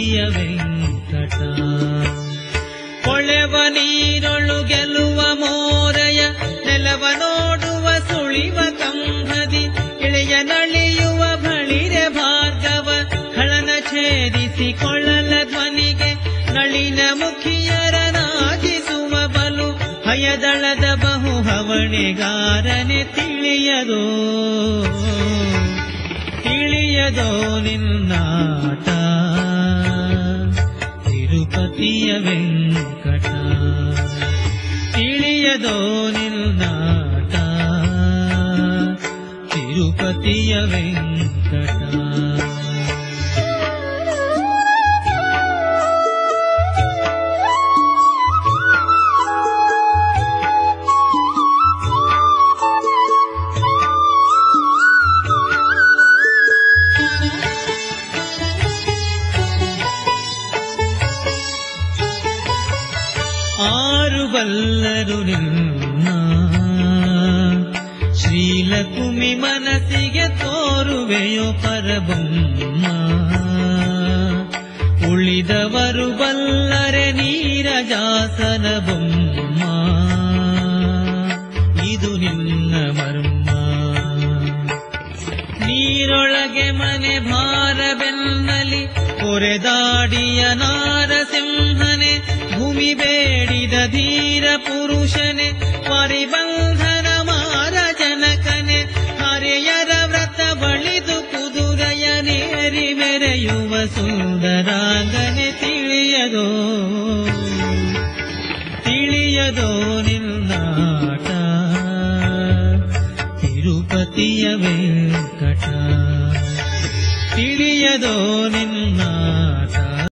ತಿರುಪತಿಯ ವೆಂಕಟ ಕೊಳೆವ ನೀರೊಳು ಗೆಲುವ ಮೋರಯ ನೆಲವ ನೋಡುವ ಸುಳಿವ ಕಂಬದಿ ಇಳೆಯ ನಳಿಯುವ ಬಳಿರೆ ಭಾರ್ಗವ ಖಳನ ಛೇದಿಸಿ ಕೊಳ್ಳಲ ಧ್ವನಿಗೆ ನಳಿನ ಮುಖಿಯರ ನಾಚಿಸುವ ಬಲು ಭಯದಳದ ಬಹು ಹವಣೆಗಾರನೆ ತಿಳಿಯದೋ ತಿಳಿಯದೋ ನಿನ್ನಾಟ ತಿರುಪತಿಯ ವೆಂಕಟ ತಿಳಿಯದೋ ನಿನ್ನಾಟ ತಿರುಪತಿಯ ವೆಂಕಟ ಆರು ಬಲ್ಲರು ನಿನ್ನ ಶ್ರೀಲಕುಮಿ ಮನಸ್ಸಿಗೆ ತೋರುವೆಯೋ ಪರಬೊಮ್ಮ ಉಳಿದವರು ಬಲ್ಲರೆ ನೀರಜಾಸನ ಬೊಮ್ಮ ಇದು ನಿನ್ನ ಮರ್ಮ ನೀರೊಳಗೆ ಮನೆ ಭಾರ ಬೆನ್ನಲಿ ಕೊರೆದಾಡಿಯ ನಾರಸಿಂಹನೆ ಭೂಮಿ ಬೇಡಿದ ಧೀರ ಪುರುಷನೆ ಪರಿಬಂಧನ ಮಾರ ಜನಕನೆ ಹರೆಯರ ವ್ರತ ಬಳಿದು ಕುದುರೆಯ ನೇರಿ ಮೆರೆಯುವ ಸುಂದರಾಂಗನೆ ತಿಳಿಯದೋ ತಿಳಿಯದೋ ನಿನ್ನಾಟ ತಿರುಪತಿಯ ವೆಂಕಟ ತಿಳಿಯದೋ ನಿನ್ನಾಟ